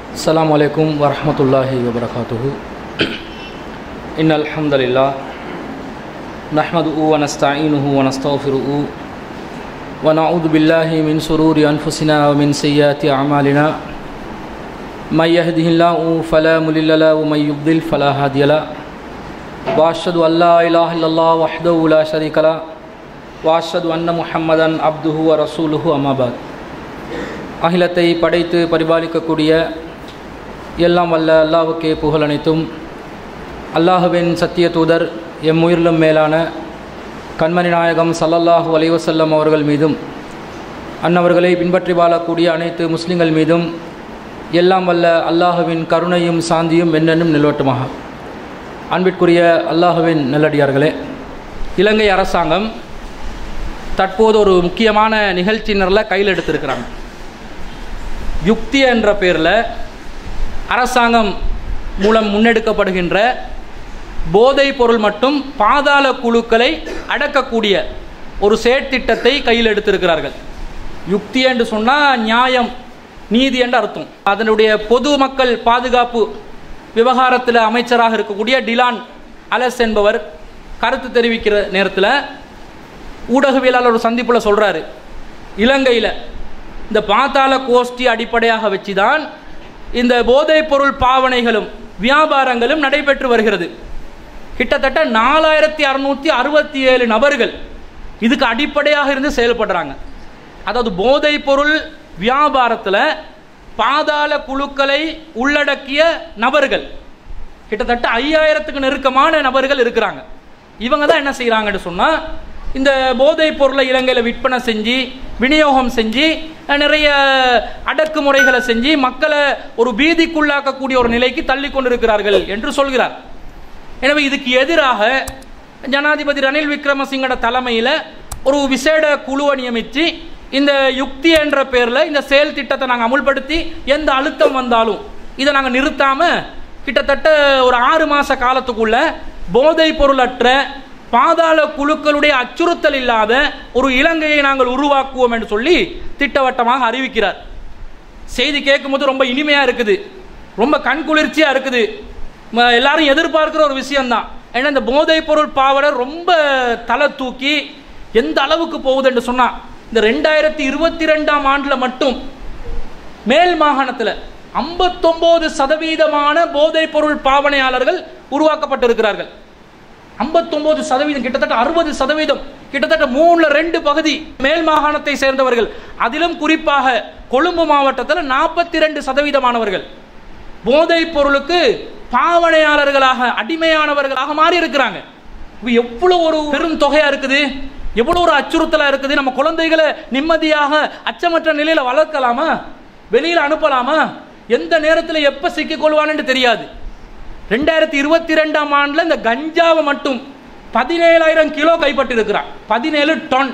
السلام عليكم ورحمة الله وبركاته إن الحمد لله نحمده ونستعينه ونستغفره ونعوذ بالله من شرور أنفسنا ومن سيئات أعمالنا من يهده الله فلا مضل له ومن يضلل فلا هادي له وأشهد أن لا إله إلا الله وحده لا شريك له وأشهد أن محمدا عبده ورسوله أما بعد அகிலத்தை படைத்து பரிபாலிக்கக்கூடிய எல்லாம் வல்ல அல்லாவுக்கே புகழ் அனைத்தும் அல்லாஹுவின் சத்திய தூதர் எம் உயிரிலும் மேலான கண்மணி நாயகம் சல்லல்லாஹு அலைவசல்லம் அவர்கள் மீதும் அன்னவர்களை பின்பற்றி வாழக்கூடிய அனைத்து முஸ்லிம்கள் மீதும் எல்லாம் வல்ல அல்லாஹுவின் கருணையும் சாந்தியும் என்னென்னும் நிலவட்டுமாக அன்பிற்குரிய அல்லாஹுவின் நல்லடியார்களே இலங்கை அரசாங்கம் தற்போது ஒரு முக்கியமான நிகழ்ச்சியினரில் கையில் எடுத்திருக்கிறாங்க யுக்தி என்ற பேரில் அரசாங்கம் மூலம் முன்னெடுக்கப்படுகின்ற போதைப் பொருள் மற்றும் பாதாள குழுக்களை அடக்கக்கூடிய ஒரு செயற்திட்டத்தை கையில் எடுத்திருக்கிறார்கள் யுக்தி என்று சொன்னால் நியாயம் நீதி என்று அர்த்தம் அதனுடைய பொது மக்கள் பாதுகாப்பு விவகாரத்தில் அமைச்சராக இருக்கக்கூடிய டிலான் அலஸ் என்பவர் கருத்து தெரிவிக்கிற நேரத்தில் ஊடகவியலாளர் ஒரு சந்திப்பில் சொல்கிறாரு இலங்கையில் இந்த பாத்தாள கோஷ்டி அடிப்படையாக வச்சு தான் இந்த போதைப் பொருள் பாவனைகளும் வியாபாரங்களும் நடைபெற்று வருகிறது கிட்டத்தட்ட நாலாயிரத்தி அறுநூற்றி அறுபத்தி ஏழு நபர்கள் இதுக்கு அடிப்படையாக இருந்து செயல்படுறாங்க அதாவது போதைப் பொருள் வியாபாரத்தில் பாதாள குழுக்களை உள்ளடக்கிய நபர்கள் கிட்டத்தட்ட ஐயாயிரத்துக்கு நெருக்கமான நபர்கள் இருக்கிறாங்க இவங்க தான் என்ன செய்கிறாங்கன்னு சொன்னால் இந்த போதைப் பொருளை இலங்கையில் விற்பனை செஞ்சு விநியோகம் செஞ்சு நிறைய அடக்குமுறைகளை செஞ்சு மக்களை ஒரு பீதிக்குள்ளாக்கக்கூடிய ஒரு நிலைக்கு தள்ளி கொண்டிருக்கிறார்கள் என்று சொல்கிறார் எனவே இதுக்கு எதிராக ஜனாதிபதி ரணில் விக்ரமசிங்கோட தலைமையில் ஒரு விசேட குழுவை நியமித்து இந்த யுக்தி என்ற பேரில் இந்த செயல் திட்டத்தை நாங்கள் அமுல்படுத்தி எந்த அழுத்தம் வந்தாலும் இதை நாங்கள் நிறுத்தாமல் கிட்டத்தட்ட ஒரு ஆறு மாத காலத்துக்குள்ள போதைப் பொருளற்ற பாதாள குழுக்களுடைய அச்சுறுத்தல் இல்லாத ஒரு இலங்கையை நாங்கள் உருவாக்குவோம் என்று சொல்லி திட்டவட்டமாக அறிவிக்கிறார் செய்தி கேட்கும்போது ரொம்ப இனிமையாக இருக்குது ரொம்ப கண்குளிர்ச்சியாக இருக்குது எல்லாரும் எதிர்பார்க்கிற ஒரு விஷயம்தான் ஏன்னா இந்த போதைப் பொருள் பாவனை ரொம்ப தலை தூக்கி எந்த அளவுக்கு போகுது என்று சொன்னால் இந்த ரெண்டாயிரத்தி இருபத்தி ரெண்டாம் ஆண்டில் மட்டும் மேல் மாகாணத்தில் ஐம்பத்தொம்போது சதவீதமான போதைப் பொருள் பாவனையாளர்கள் உருவாக்கப்பட்டிருக்கிறார்கள் ஐம்பத்தொன்பது சதவீதம் கிட்டத்தட்ட அறுபது சதவீதம் கிட்டத்தட்ட மூணுல ரெண்டு பகுதி மேல் மாகாணத்தை சேர்ந்தவர்கள் அதிலும் குறிப்பாக கொழும்பு மாவட்டத்தில் நாற்பத்தி ரெண்டு சதவீதமானவர்கள் போதைப் பொருளுக்கு பாவனையாளர்களாக அடிமையானவர்களாக மாறி இருக்கிறாங்க எவ்வளோ ஒரு பெரும் தொகையா இருக்குது எவ்வளோ ஒரு அச்சுறுத்தலா இருக்குது நம்ம குழந்தைகளை நிம்மதியாக அச்சமற்ற நிலையில வளர்க்கலாமா வெளியில் அனுப்பலாமா எந்த நேரத்தில் எப்போ சிக்கிக்கொள்வான்னு தெரியாது ரெண்டாயிரத்தி இருபத்தி ரெண்டாம் ஆண்டில் இந்த கஞ்சாவை மட்டும் பதினேழாயிரம் கிலோ கைப்பற்றி இருக்கிறான் பதினேழு டன்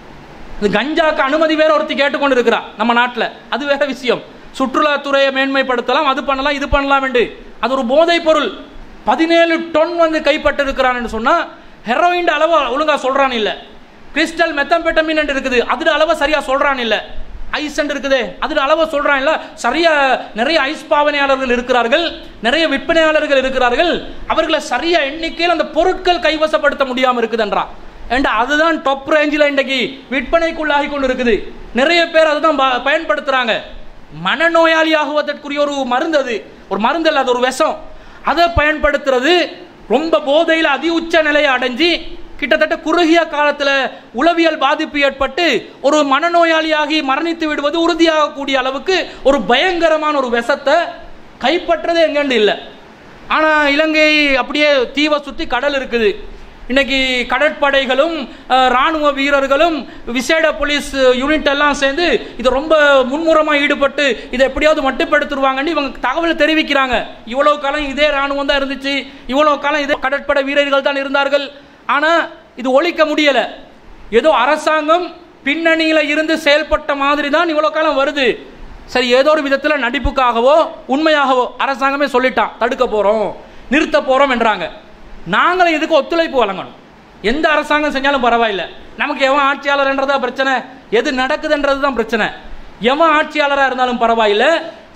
இந்த கஞ்சாக்கு அனுமதி வேற ஒருத்தி கேட்டுக்கொண்டு இருக்கிறா நம்ம நாட்டில் அது வேற விஷயம் சுற்றுலாத்துறையை மேன்மைப்படுத்தலாம் அது பண்ணலாம் இது பண்ணலாம் என்று அது ஒரு போதைப் பொருள் பதினேழு டன் வந்து கைப்பட்டு இருக்கிறான்னு சொன்னால் ஹெரோயின் அளவு ஒழுங்காக சொல்கிறான் இல்லை கிறிஸ்டல் மெத்தம்பெட்டமின் இருக்குது அதில் அளவை சரியாக சொல்கிறான் இல்லை ஐஸ் இருக்குது அதில் அளவை சொல்கிறான் இல்லை சரியா நிறைய ஐஸ் பாவனையாளர்கள் இருக்கிறார்கள் நிறைய விற்பனையாளர்கள் இருக்கிறார்கள் அவர்களை சரியா எண்ணிக்கையில் அந்த பொருட்கள் கைவசப்படுத்த முடியாமல் இருக்குதுன்றான் ஏண்டா அதுதான் டாப் ரேஞ்சில் இன்றைக்கு விற்பனைக்குள்ளாகி கொண்டு இருக்குது நிறைய பேர் அதுதான் பயன்படுத்துகிறாங்க மனநோயாளி ஆகுவதற்குரிய ஒரு மருந்து அது ஒரு மருந்து இல்லை அது ஒரு விஷம் அதை பயன்படுத்துறது ரொம்ப போதையில் அதி உச்ச நிலையை அடைஞ்சு கிட்டத்தட்ட குறுகிய காலத்தில் உளவியல் பாதிப்பு ஏற்பட்டு ஒரு மனநோயாளியாகி மரணித்து விடுவது உறுதியாகக்கூடிய அளவுக்கு ஒரு பயங்கரமான ஒரு விஷத்தை கைப்பற்றது எங்கேண்டு இல்லை ஆனால் இலங்கை அப்படியே தீவை சுற்றி கடல் இருக்குது இன்னைக்கு கடற்படைகளும் இராணுவ வீரர்களும் விசேட போலீஸ் யூனிட் எல்லாம் சேர்ந்து இதை ரொம்ப முன்முறமாக ஈடுபட்டு இதை எப்படியாவது மட்டுப்படுத்திடுவாங்கன்னு இவங்க தகவல் தெரிவிக்கிறாங்க இவ்வளோ காலம் இதே இராணுவம் தான் இருந்துச்சு இவ்வளோ காலம் இதே கடற்படை வீரர்கள் தான் இருந்தார்கள் ஆனால் இது ஒழிக்க முடியலை ஏதோ அரசாங்கம் பின்னணியில் இருந்து செயல்பட்ட மாதிரி தான் இவ்வளோ காலம் வருது சரி ஏதோ ஒரு விதத்தில் நடிப்புக்காகவோ உண்மையாகவோ அரசாங்கமே சொல்லிட்டான் தடுக்க போகிறோம் நிறுத்த போகிறோம் என்றாங்க நாங்களும் இதுக்கு ஒத்துழைப்பு வழங்கணும் எந்த அரசாங்கம் செஞ்சாலும் பரவாயில்ல நமக்கு எவன் ஆட்சியாளர்ன்றதா பிரச்சனை எது நடக்குதுன்றது தான் பிரச்சனை எவன் ஆட்சியாளராக இருந்தாலும் பரவாயில்ல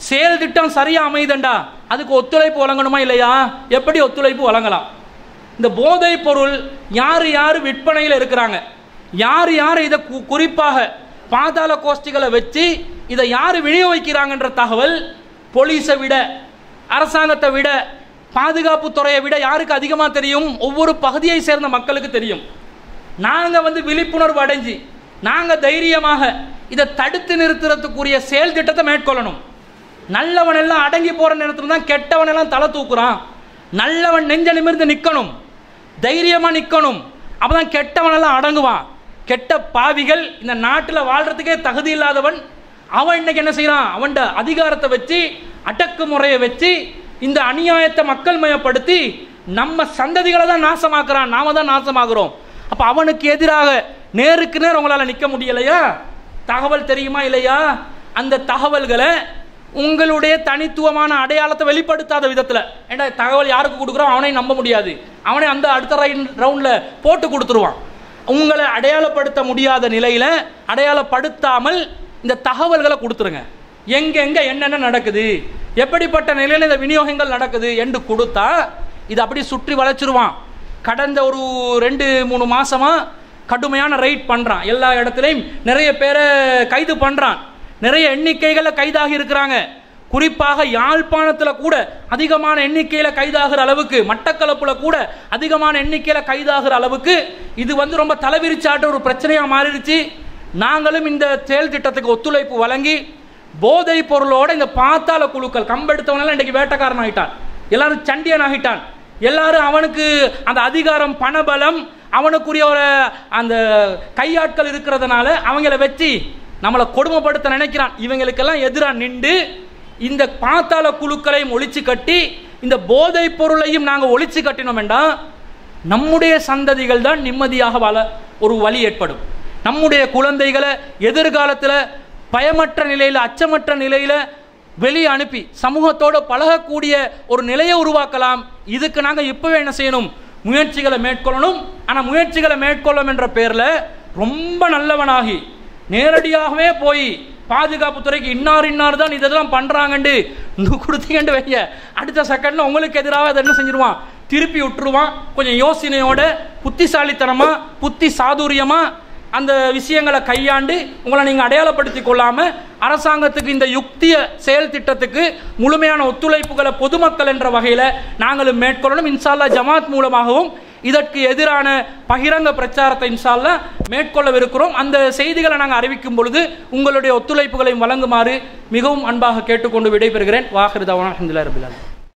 செயல் திட்டம் சரியா அமைதண்டா அதுக்கு ஒத்துழைப்பு வழங்கணுமா இல்லையா எப்படி ஒத்துழைப்பு வழங்கலாம் இந்த போதைப் பொருள் யார் யார் விற்பனையில் இருக்கிறாங்க யார் யார் இதை கு- குறிப்பாக பாதாள கோஷ்டிகளை வச்சு இதை யார் விநியோகிக்கிறாங்கன்ற தகவல் போலீஸை விட அரசாங்கத்தை விட பாதுகாப்பு துறையை விட யாருக்கு அதிகமாக தெரியும் ஒவ்வொரு பகுதியை சேர்ந்த மக்களுக்கு தெரியும் நாங்கள் வந்து விழிப்புணர்வு அடைஞ்சு நாங்கள் தைரியமாக இதை தடுத்து நிறுத்துறதுக்குரிய செயல் திட்டத்தை மேற்கொள்ளணும் நல்லவன் எல்லாம் அடங்கி போற நேரத்தில் தான் கெட்டவன் எல்லாம் தலை தூக்குறான் நல்லவன் நெஞ்ச நிமிர்ந்து நிற்கணும் தைரியமா நிற்கணும் அப்பதான் கெட்டவன் எல்லாம் அடங்குவான் கெட்ட பாவிகள் இந்த நாட்டில் வாழ்றதுக்கே தகுதி இல்லாதவன் அவன் இன்னைக்கு என்ன செய்யறான் அவன் அதிகாரத்தை வச்சு அடக்குமுறையை வச்சு இந்த அநியாயத்தை மக்கள் மயப்படுத்தி நம்ம சந்ததிகளை தான் நாசமாக்குறான் நாம தான் நாசமாக்குறோம் அப்ப அவனுக்கு எதிராக நேருக்கு நேர் உங்களால நிக்க முடியலையா தகவல் தெரியுமா இல்லையா அந்த தகவல்களை உங்களுடைய தனித்துவமான அடையாளத்தை வெளிப்படுத்தாத விதத்தில் ஏண்டா தகவல் யாருக்கு கொடுக்குறோம் அவனையும் நம்ப முடியாது அவனை அந்த அடுத்த ரவுண்டில் போட்டு கொடுத்துருவான் உங்களை அடையாளப்படுத்த முடியாத நிலையில் அடையாளப்படுத்தாமல் இந்த தகவல்களை கொடுத்துருங்க எங்கெங்க என்னென்ன நடக்குது எப்படிப்பட்ட நிலையில் இந்த விநியோகங்கள் நடக்குது என்று கொடுத்தா இது அப்படி சுற்றி வளைச்சிருவான் கடந்த ஒரு ரெண்டு மூணு மாசமா கடுமையான ரைட் பண்றான் எல்லா இடத்துலையும் நிறைய பேரை கைது பண்றான் நிறைய எண்ணிக்கைகளில் கைதாகி இருக்கிறாங்க குறிப்பாக யாழ்ப்பாணத்தில் கூட அதிகமான எண்ணிக்கையில் கைதாகிற அளவுக்கு மட்டக்களப்புல கூட அதிகமான எண்ணிக்கையில் கைதாகிற அளவுக்கு இது வந்து ரொம்ப தலைவிரிச்சாட்ட ஒரு பிரச்சனையாக மாறிடுச்சு நாங்களும் இந்த செயல் திட்டத்துக்கு ஒத்துழைப்பு வழங்கி போதை பொருளோட இந்த பாத்தாள குழுக்கள் கம்பெடுத்தவனெல்லாம் இன்றைக்கு வேட்டக்காரன் ஆகிட்டான் எல்லாரும் சண்டியன் ஆகிட்டான் எல்லாரும் அவனுக்கு அந்த அதிகாரம் பணபலம் அவனுக்குரிய ஒரு அந்த கையாட்கள் இருக்கிறதுனால அவங்கள வச்சு நம்மளை கொடுமைப்படுத்த நினைக்கிறான் இவங்களுக்கெல்லாம் எதிராக நின்று இந்த பாத்தாள குழுக்களையும் ஒழிச்சு கட்டி இந்த போதை பொருளையும் நாங்கள் ஒழிச்சு கட்டினோம் என்றால் நம்முடைய சந்ததிகள் தான் நிம்மதியாக வாழ ஒரு வழி ஏற்படும் நம்முடைய குழந்தைகளை எதிர்காலத்தில் பயமற்ற நிலையில் அச்சமற்ற நிலையில் வெளியே அனுப்பி சமூகத்தோடு பழகக்கூடிய ஒரு நிலையை உருவாக்கலாம் இதுக்கு நாங்கள் இப்போவே என்ன செய்யணும் முயற்சிகளை மேற்கொள்ளணும் ஆனால் முயற்சிகளை மேற்கொள்ளும் என்ற பேரில் ரொம்ப நல்லவனாகி நேரடியாகவே போய் பாதுகாப்பு துறைக்கு இன்னார் இன்னார் தான் இதெல்லாம் பண்றாங்கண்டு கொடுத்தீங்கன்னு வைங்க அடுத்த செகண்ட்ல உங்களுக்கு எதிராக அதை என்ன செஞ்சிருவான் திருப்பி விட்டுருவான் கொஞ்சம் யோசனையோட புத்திசாலித்தனமா புத்தி சாதுரியமா அந்த விஷயங்களை கையாண்டு உங்களை நீங்கள் அடையாளப்படுத்திக் கொள்ளாம அரசாங்கத்துக்கு இந்த யுக்திய செயல் திட்டத்துக்கு முழுமையான ஒத்துழைப்புகளை பொதுமக்கள் என்ற வகையில் நாங்களும் மேற்கொள்ளணும் இன்ஷால்லா ஜமாத் மூலமாகவும் இதற்கு எதிரான பகிரங்க பிரச்சாரத்தை இன்ஷால்லா மேற்கொள்ளவிருக்கிறோம் அந்த செய்திகளை நாங்கள் அறிவிக்கும் பொழுது உங்களுடைய ஒத்துழைப்புகளையும் வழங்குமாறு மிகவும் அன்பாக கேட்டுக்கொண்டு விடைபெறுகிறேன் வாஹிருதவான் அஹமதுல்லா ரபிலால்